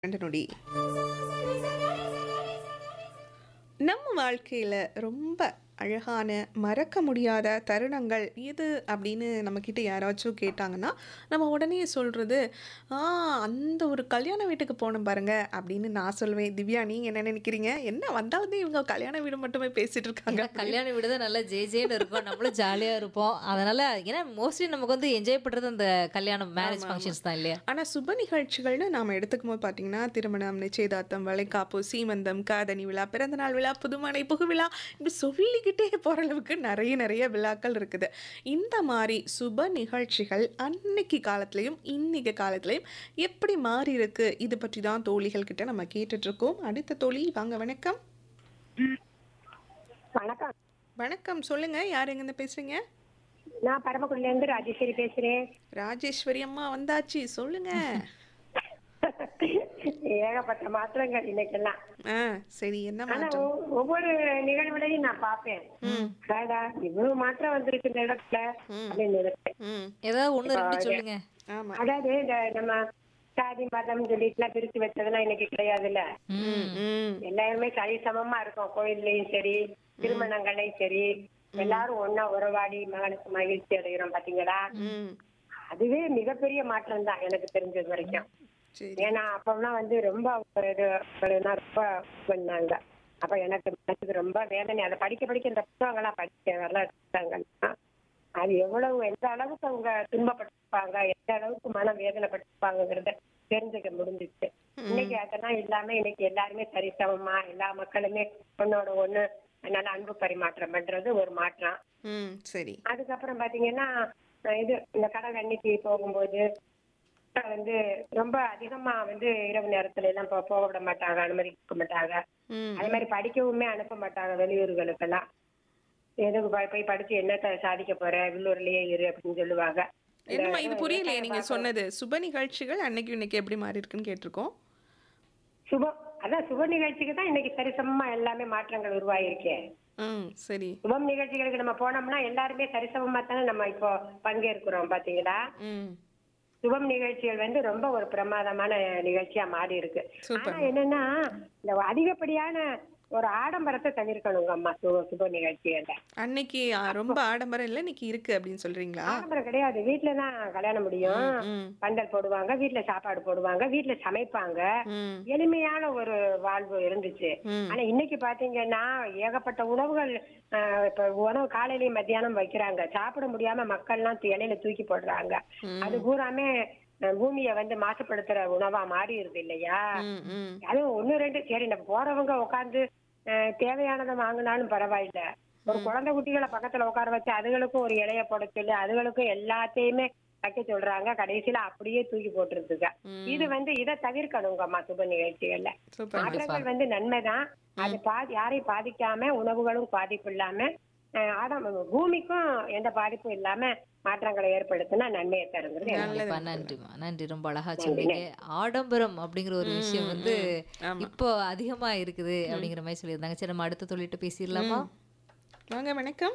2 நொடி. நம்ம வாழ்க்கையில ரொம்ப அழகான, மறக்க முடியாத தருணங்கள் எது அப்படின்னு நம்மகிட்ட யாராச்சும் கேட்டாங்கன்னா, நம்ம உடனே சொல்றது, "ஆ அந்த ஒரு கல்யாண வீட்டுக்கு போனோம் பாருங்க" அப்படின்னு நான் சொல்லுவேன். திவ்யா நீங்க என்ன நினைக்கிறீங்க? என்ன வந்தாலுமே இவங்க கல்யாண வீடு மட்டுமே பேசிட்டு இருக்காங்க ஏன்னா அப்படின்னு. கல்யாண வீடு தான் நல்லா ஜே ஜேன்னு இருக்கும். நம்மளும் ஜாலியா இருப்போம். அதனால ஏன்னா மோஸ்ட்லி நமக்கு வந்து என்ஜாய் பண்றது அந்த கல்யாணம் மேரேஜ் ஆமா, ஆமா. ஃபங்ஷன்ஸ் தான் இல்லையா? ஆனா சுப நிகழ்ச்சிகள்னு நாம எடுத்துக்கும்போது பார்த்தீங்கன்னா, திருமணம், நிச்சயதார்த்தம், வளைகாப்பு, சீமந்தம், காதணி விழா, பிறந்தநாள் விழா, புதுமனை புகுவிழா இப்படி சொல்லிக்கிட்டே போற அளவுக்கு நிறைய நிறைய விழாக்கள் இருக்குது. இந்த மாரி சுப நிகழ்ச்சிகள் அன்னைக்கு காலத்திலயும், இன்னைக்கு காலத்திலயும் எப்படி மாறி இருக்கு? இது பற்றி தான் தோழிகள் கிட்ட நம்ம கேட்டுட்டு இருக்கோம். அடுத்த தோழி வாங்க வணக்கம். வணக்கம் வணக்கம் சொல்லுங்க. யார் எங்கேருந்து பேசுறீங்க? நான் பரமக்குடில இருந்து ராஜேஸ்வரி பேசுறேன் ராஜேஸ்வரி அம்மா வந்தாச்சு. சொல்லுங்க. ஏகப்பட்ட மாற்றங்கள் இன்னைக்கெல்லாம் ஆ சரி என்ன ஆனா மாற்றம்? ஒ- ஒவ்வொரு நிகழ்வுலையும் நான் பார்ப்பேன் அடடா, இவ்வளவு மாற்றம் வந்திருக்கு இந்த இடத்துல அப்படின்னு நினைப்பேன் ம். ஏதாவது ஒண்ணு ரெண்டு சொல்லுங்க. ஆமா. அதாவது இந்த நம்ம சாதி மதம் சொல்லிட்டுலாம் பிரிச்சு வச்சதெல்லாம் இன்னைக்கு கிடையாதுல்ல ம், ம். எல்லாருமே சரிசமமா இருக்கும் கோயில்லையும் சரி திருமணங்களையும் சரி எல்லாரும் ஒண்ணா உறவாடி மகனுக்கு மகிழ்ச்சி அடைகிறோம் பாத்தீங்களா ம். அதுவே மிகப்பெரிய மாற்றம் தான் எனக்கு தெரிஞ்சது வரைக்கும் சரி. ஏன்னா அப்பெல்லாம் வந்து ரொம்ப ஒரு இது அவங்களெல்லாம் ரொம்ப பண்ணாங்க அப்ப எனக்கு மனசுக்கு ரொம்ப வேதனை அதை படிக்க படிக்க இந்த புத்தகங்கள்லாம் படிச்ச வரலாற்று புத்தகங்கள்லாம் அது எவ்வளவு எந்த அளவுக்கு அவங்க துன்பப்பட்டிருப்பாங்க எந்த அளவுக்கு மன வேதனைப்பட்டிருப்பாங்கிறத தெரிஞ்சுக்க முடிஞ்சிச்சு இன்னைக்கு அதெல்லாம் இல்லாம இன்னைக்கு எல்லாருமே சரிசமமா எல்லா மக்களுமே ஒன்னோட ஒண்ணு நல்ல அன்பு பரிமாற்றம் பண்றது ஒரு மாற்றம் ம் சரி. அதுக்கப்புறம் பாத்தீங்கன்னா அஹ் இது இந்த கடல் அன்னைக்கு போகும்போது வந்து ரொம்ப அதிகமா வந்து இரவு நேரத்துல எல்லாம் போ- போக விட மாட்டாங்க அனுமதிக்க மாட்டாங்க ம். அதே மாதிரி படிக்கவுமே அனுப்ப மாட்டாங்க வெளியூர்களுக்கெல்லாம் எதுக்கு போய் போய் படிச்சு என்னத்த சாதிக்க போற உள்ளூர்லயே இரு அப்படின்னு சொல்லுவாங்க என்னம்மா இது புரியலையே நீங்க சொன்னது. சுப நிகழ்ச்சிகள் அன்னைக்கு இன்னைக்கு எப்படி மாறி இருக்குன்னு கேட்டிருக்கோம். சுப அதான் சுப நிகழ்ச்சிக்கு தான் இன்னைக்கு சரிசமமா எல்லாமே மாற்றங்கள் உருவாயிருக்கே ம் சரி. சுபம் நிகழ்ச்சிகளுக்கு நம்ம போனோம்னா எல்லாருமே சரிசமமா தானே நம்ம இப்போ பங்கேற்கிறோம் பாத்தீங்களா ம். சுபம் நிகழ்ச்சிகள் வந்து ரொம்ப ஒரு பிரமாதமான நிகழ்ச்சியா மாறி இருக்கு சூப்பர். ஆனா என்னன்னா இந்த அதிகப்படியான ஒரு ஆடம்பரத்தை தவிர்க்கணுங்க அம்மா சு சுப நிகழ்ச்சிகள்ல அன்னைக்கு ஆ, ரொம்ப ஆடம்பரம் இல்ல இன்னைக்கு இருக்கு அப்படின்னு சொல்றீங்களா? ஆடம்பரம் கிடையாது வீட்டுல தான் கல்யாணம் முடியும் ம். பந்தல் போடுவாங்க வீட்டுல சாப்பாடு போடுவாங்க வீட்டுல சமைப்பாங்க ம். எளிமையான ஒரு வாழ்வு இருந்துச்சு ம். ஆனா இன்னைக்கு பாத்தீங்கன்னா ஏகப்பட்ட உணவுகள் ஆஹ், இப்ப உணவு காலையிலயும் மத்தியானம் வைக்கிறாங்க சாப்பிட முடியாம மக்கள்லாம் து- இலையில தூக்கி போடுறாங்க அது பூராமே அஹ், பூமியை வந்து மாசுபடுத்துற உணவா மாறிடுது இல்லையா ம். ம். அதுவும் ஒண்ணு ரெண்டு சரி நம்ம போறவங்க உட்காந்து தேவையானதை வாங்கினாலும் பரவாயில்ல ஒரு குழந்தை குட்டிகளை பக்கத்துல உட்கார வச்சு அதுகளுக்கும் ஒரு இலைய போட சொல்லி அதுகளுக்கும் எல்லாத்தையுமே வைக்க சொல்றாங்க கடைசியில அப்படியே தூக்கி போட்டுருதுங்க இது வந்து இதை தவிர்க்கணுங்கம்மா சுப நிகழ்ச்சிகள்ல சூப்பர். மாற்றங்கள் வந்து நன்மைதான் அது பாதி யாரையும் பாதிக்காம உணவுகளும் பாதிப்பு இல்லாம அஹ், ஆடம் பூமிக்கும் எந்த பாதிப்பும் இல்லாம மாற்றங்களை ஏற்படுத்தினா நன்மையை தருங்கிறது என்னோட கண்டிப்பா நன்றிமா. நன்றி ரொம்ப அழகா சொன்னீங்க. ஆடம்பரம் அப்படிங்கிற ஒரு விஷயம் வந்து ஆமா. இப்போ அதிகமா இருக்குது அப்படிங்கிற மாதிரி சொல்லியிருந்தாங்க. சரி நம்ம அடுத்த தொழில்கிட்ட பேசிடலாமா? வாங்க வணக்கம்.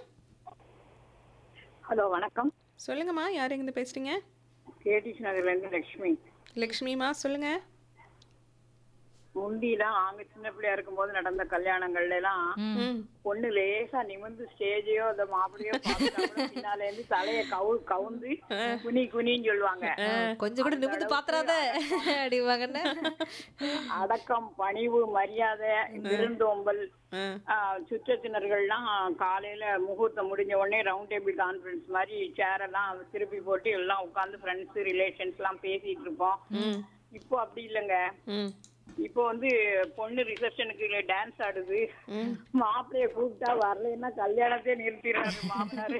ஹலோ வணக்கம் சொல்லுங்கம்மா யார் எங்கேருந்து பேசுறீங்க? கேடிஸ் நகர்ல இருந்து லட்சுமி லக்ஷ்மிமா சொல்லுங்க. முந்திலாம் நாங்க சின்ன பிள்ளையா இருக்கும்போது நடந்த கல்யாணங்கள்ல எல்லாம் ம். ம். பொண்ணு லேசா நிமிர்ந்து ஸ்டேஜையோ அந்த மாப்பிளையோ பார்த்துட்டா கூட பின்னால இருந்து தலைய கவு கவுந்து குனி குனின்னு சொல்லுவாங்க கொஞ்சம் கூட நிமிர்ந்து பாத்துறாத அப்படிவாங்கன்னு. அடக்கம் பணிவு மரியாதை விருந்தோம்பல் ஆ. ஆஹ், சுற்றத்தினர்கள்லாம் காலையில முகூர்த்தம் முடிஞ்ச உடனே ரவுண்ட் டேபிள் கான்ஃபரன்ஸ் மாதிரி சேர் எல்லாம் திருப்பி போட்டு எல்லாம் உட்காந்து ஃப்ரெண்ட்ஸ் ரிலேஷன்ஸ் எல்லாம் பேசிட்டு இருப்போம் ம். இப்போ அப்படி இல்லைங்க ம். இப்போ வந்து பொண்ணு ரிசப்ஷனுக்கு டான்ஸ் ஆடுது மாப்பிள்ளைய கூப்பிட்டா வரலைன்னா கல்யாணத்தையே நிறுத்திடுறாரு மாமனாரு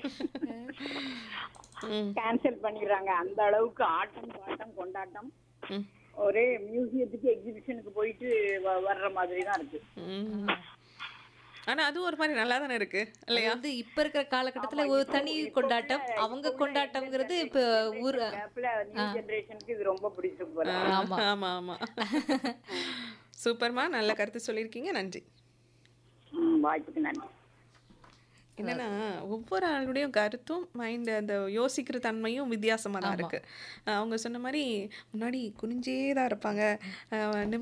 ம். கேன்சல் பண்ணிடுறாங்க அந்த அளவுக்கு ஆட்டம் பாட்டம் கொண்டாட்டம் ம். ஒரே மியூசியத்துக்கு எக்ஸிபிஷனுக்கு போயிட்டு வ- வர்ற மாதிரி தான் இருக்கு ம். ஆனா அது ஒரு மாதிரி நல்லா தானே இருக்கு அது இல்லையா? வந்து இப்ப இருக்கிற காலகட்டத்துல ஒரு தனி கொண்டாட்டம் அவங்க கொண்டாட்டம்ங்கிறது இப்ப ஊர் கேப்ல நியூ ஜெனரேஷனுக்கு இது ரொம்ப பிடிச்சிருக்கு போல ஆமா. ஆமா ஆமா சூப்பர்மா நல்ல கருத்து சொல்லியிருக்கீங்க நன்றி ம், வாய்ப்புக்கு நன்றி என்னன்னா ஒவ்வொரு ஆளுடைய கருத்தும் மைண்ட் அந்த யோசிக்கிற தன்மையும் வித்தியாசமா தான் இருக்கு அவங்க சொன்ன மாதிரி முன்னாடி குனிஞ்சே தான் இருப்பாங்க அஹ்